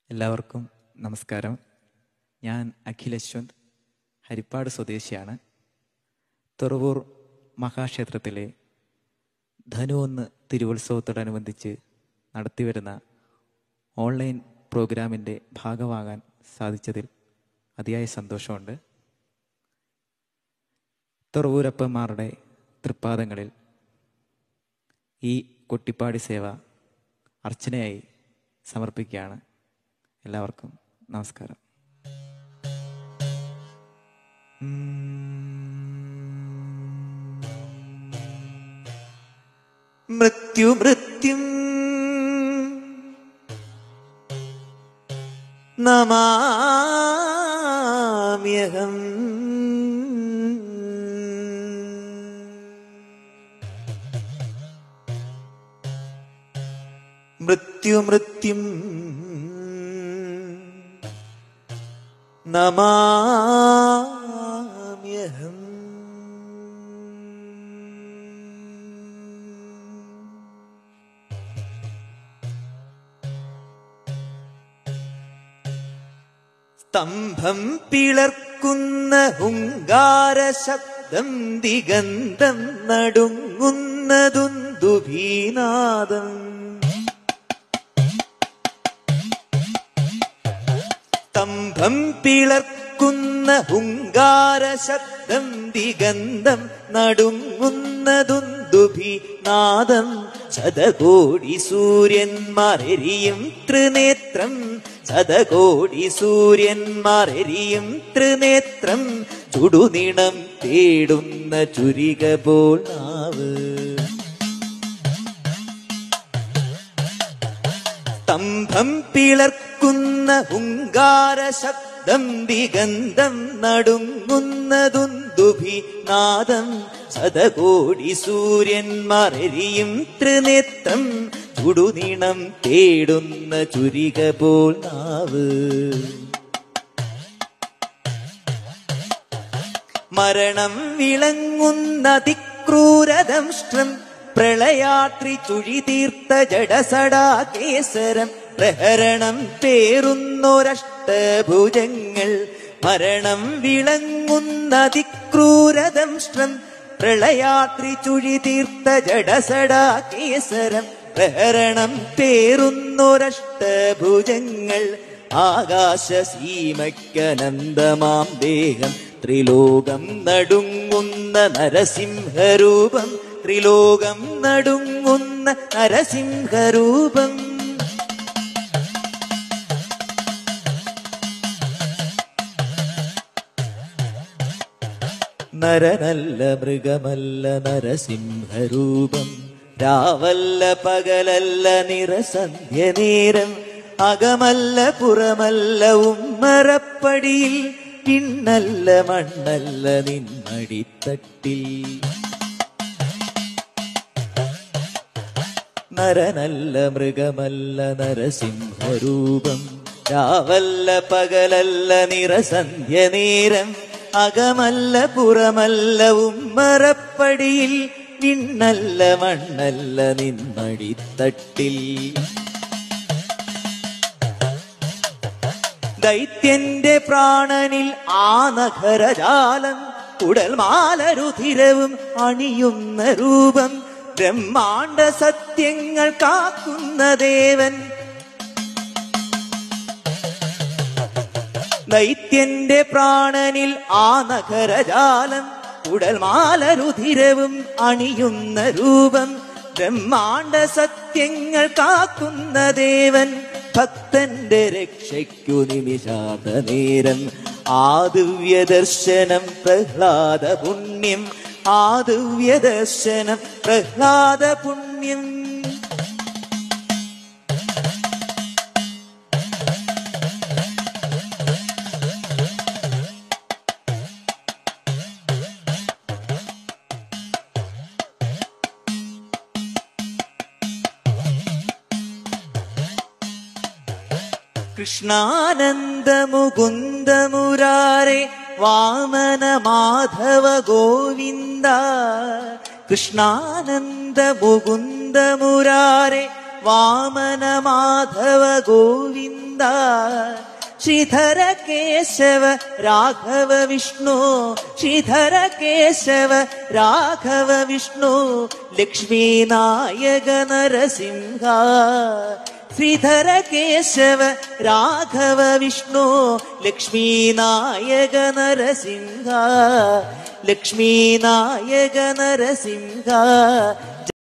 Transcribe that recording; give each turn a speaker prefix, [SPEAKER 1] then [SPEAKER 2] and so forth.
[SPEAKER 1] എല്ലാവർക്കും നമസ്കാരം ഞാൻ അഖിൽ യശ്വന്ത് ഹരിപ്പാട് സ്വദേശിയാണ് തുറവൂർ മഹാക്ഷേത്രത്തിലെ ധനു ഒന്ന് തിരുവുത്സവത്തോടനുബന്ധിച്ച് നടത്തിവരുന്ന ഓൺലൈൻ പ്രോഗ്രാമിൻ്റെ ഭാഗമാകാൻ സാധിച്ചതിൽ അതിയായ സന്തോഷമുണ്ട് തുറവൂരപ്പന്മാരുടെ തൃപ്പാദങ്ങളിൽ ഈ കൊട്ടിപ്പാടി സേവ അർച്ചനയായി സമർപ്പിക്കുകയാണ് എല്ലാവർക്കും നമസ്കാരം
[SPEAKER 2] മൃത്യു മൃത്യും നമാമ്യഹം മൃത്യു മൃത്യും നമാമ്യഹം സ്തംഭം പിളർക്കുന്ന ഹുങ്കാര ശബ്ദം ദിഗന്ധം നടുങ്ങുന്നതുന്തുഭീനാദം സ്തംഭം പിളർക്കുന്ന ഹുങ്കാര ശബ്ദം ദിഗന്ധം നടുങ്ങുന്നതുന്തുഭീനാദം ശതകോടി സൂര്യന്മാരെരിയും ത്രിനേത്രം ശതകോടി സൂര്യന്മാരെരിയും ത്രിനേത്രം ചുടുനിണം തേടുന്ന ചുരിക പോൽ നാവ് സ്തംഭം പിളർക്കുന്ന ഹുങ്കാര ശബ്ദം ദിഗന്ധം നടുങ്ങുന്നതുന്തുഭിനാദം ശതകോടി സൂര്യന്മാരെരിയും ത്രിനേത്രം ചുടുനീണം തേടുന്ന ചുരിക പോൽ നാവ് മരണം വിളങ്ങുന്ന അതിക്രൂരദംഷ്ട്രം പ്രളയാത്രി ചുഴി തീർത്ത ജഡസടാ കേസരം പ്രഹരണം പേറുന്നൊരഷ്ടഭുജങ്ങൾ മരണം വിളങ്ങുന്ന അതിക്രൂരദംഷ്ട്രം പ്രളയാത്രി ചുഴി തീർത്ത ജഡസടാ കേസരം പ്രഹരണം പേറുന്നൊരഷ്ടഭുജങ്ങൾ ആകാശ സീമയ്ക്കനന്തമാം ദേഹം ത്രിലോകം നടുങ്ങുന്ന നരസിംഹരൂപം ത്രിലോകം നടുങ്ങുന്ന നരസിംഹരൂപം നരനല്ല മൃഗമല്ല നരസിംഹരൂപം രാവല്ല പകലല്ല നിറസന്ധ്യ നേരം അകമല്ല പുറമല്ല ഉമ്മറപ്പടിയിൽ പിന്നല്ല മണ്ണല്ല നിന്മടിത്തട്ടിൽ നരനല്ല മൃഗമല്ല നരസിംഹരൂപം രാവല്ല പകലല്ല നിറസന്ധ്യ നേരം അകമല്ല പുറമല്ല ഉമ്മറപ്പടിയിൽ പിന്നല്ല മണ്ണല്ല നിന്മടിത്തട്ടിൽ ദൈത്യന്റെ പ്രാണനിൽ ആ നഖരജാലം കുടൽമാലരുധിരവും അണിയുന്ന രൂപം ബ്രഹ്മാണ്ട സത്യങ്ങൾ കാക്കുന്ന ദേവൻ ദൈത്യന്റെ പ്രാണനിൽ ആ നഖരജാലം കുടൽമാലരുധിരവും അണിയുന്ന രൂപം ബ്രഹ്മാണ്ട സത്യങ്ങൾ കാക്കുന്ന ദേവൻ ഭക്തന്റെ രക്ഷയ്ക്കു നിമിഷാത നേരം ആദിവ്യ ദർശനം പ്രഹ്ലാദ പുണ്യം ആദിവ്യ ദർശനം പ്രഹ്ലാദ പുണ്യം കൃഷ്ണാനന്ദ മുകുന്ദമുരാരെ വാമന മാധവ ഗോവിന്ദ കൃഷ്ണാനന്ദ മുകുന്ദമുരാരെ വാമന മാധവ ഗോവിന്ദ ശ്രീധര കേശവ രാഘവ വിഷ്ണു ശ്രീധര കേശവ രാഘവ വിഷ്ണു ലക്ഷ്മീ നായക നരസിംഹ ശ്രീധര കേശവ രാഘവ വിഷ്ണു ലക്ഷ്മീ നായക നരസിംഹ ലക്ഷ്മീ നായക നരസിംഹ